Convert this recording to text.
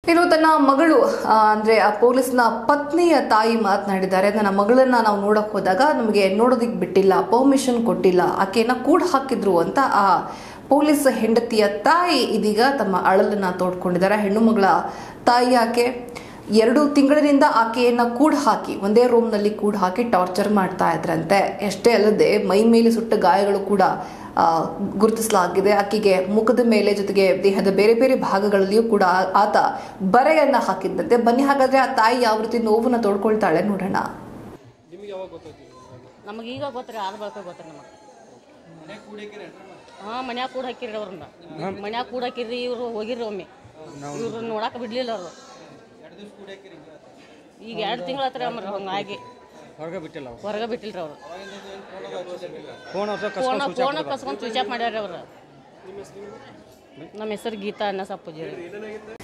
ಇನ್ನು ತನ್ನ ಮಗಳು ಆ, ಅಂದ್ರೆ ಆ ಪೊಲೀಸ್ನ ಪತ್ನಿಯ ತಾಯಿ ಮಾತನಾಡಿದ್ದಾರೆ ನನ್ನ ಮಗಳನ್ನ ನಾವು ನೋಡಕ್ ಹೋದಾಗ ನಮಗೆ ನೋಡೋದಿಕ್ ಬಿಟ್ಟಿಲ್ಲ ಪರ್ಮಿಷನ್ ಕೊಟ್ಟಿಲ್ಲ ಆಕೆಯನ್ನ ಕೂಡ ಹಾಕಿದ್ರು ಅಂತ ಆ ಪೊಲೀಸ್ ಹೆಂಡತಿಯ ತಾಯಿ ಇದೀಗ ತಮ್ಮ ಅಳಲನ್ನ ತೋಡ್ಕೊಂಡಿದ್ದಾರೆ ಹೆಣ್ಣು ಮಗಳ ತಾಯಿ ಆಕೆ ಎರಡು ತಿಂಗಳಿನಿಂದ ಆಕೆಯನ್ನ ಕೂಡ ಹಾಕಿ ಒಂದೇ ರೂಮ್ನಲ್ಲಿ ಕೂಡ ಹಾಕಿ ಟಾರ್ಚರ್ ಮಾಡ್ತಾ ಇದ್ರಂತೆ ಎಷ್ಟೇ ಅಲ್ಲದೆ ಮೈ ಮೇಲೆ ಸುಟ್ಟ ಗಾಯಗಳು ಕೂಡ ಆ, ಗುರುತಿಸಲಾಗಿದೆ ಆಕೆಗೆ ಮುಖದ ಮೇಲೆ ಜೊತೆಗೆ ದೇಹದ ಬೇರೆ ಬೇರೆ ಭಾಗಗಳಲ್ಲಿಯೂ ಕೂಡ ಆತ ಬರೆಯನ್ನ ಹಾಕಿದ್ದಂತೆ ಬನ್ನಿ ಹಾಗಾದ್ರೆ ಆ ತಾಯಿ ಯಾವ ರೀತಿ ನೋವನ್ನ ತೋಡ್ಕೊಳ್ತಾಳೆ ನೋಡೋಣ ನಮಗೆ ಈಗ ಗೊತ್ತ್ರಿ ಆದ ಬಳಕ ಗೊತ್ತ್ರಿ ನಮಗೆ ಹಾಂ ಮನ್ಯಾಗ ಕೂಡ ಹಾಕಿರಿ ಅವ್ರನ್ನ ಮನ್ಯಾಗ ಕೂಡ ಹಾಕಿರಿ ಇವರು ಹೋಗಿರ್ರಿ ಒಮ್ಮೆ ಇವ್ರು ನೋಡಾಕ ಬಿಡ್ಲಿಲ್ಲ ಅವರು ಈಗ ಎರಡು ತಿಂಗಳ ಹತ್ರ ಅಮ್ರ ಹಂಗಾಗಿ ಹೊರಗೆ ಬಿಟ್ಟಿಲ್ಲ ಅವ್ರು ಹೊರಗೆ ಬಿಟ್ಟಿಲ್ರಿ ಅವರು ಫೋನ್ ಅವ್ರ ಫೋನ್ ಫೋನ್ ಕಸ್ಕೊಂಡು ಸ್ವಿಚ್ ಆಫ್ ಮಾಡ್ಯಾರ ಅವ್ರು ನಮ್ಮ ಹೆಸರು ಗೀತಾ ಅನ್ನ ಸಪ್ಪುಜಿ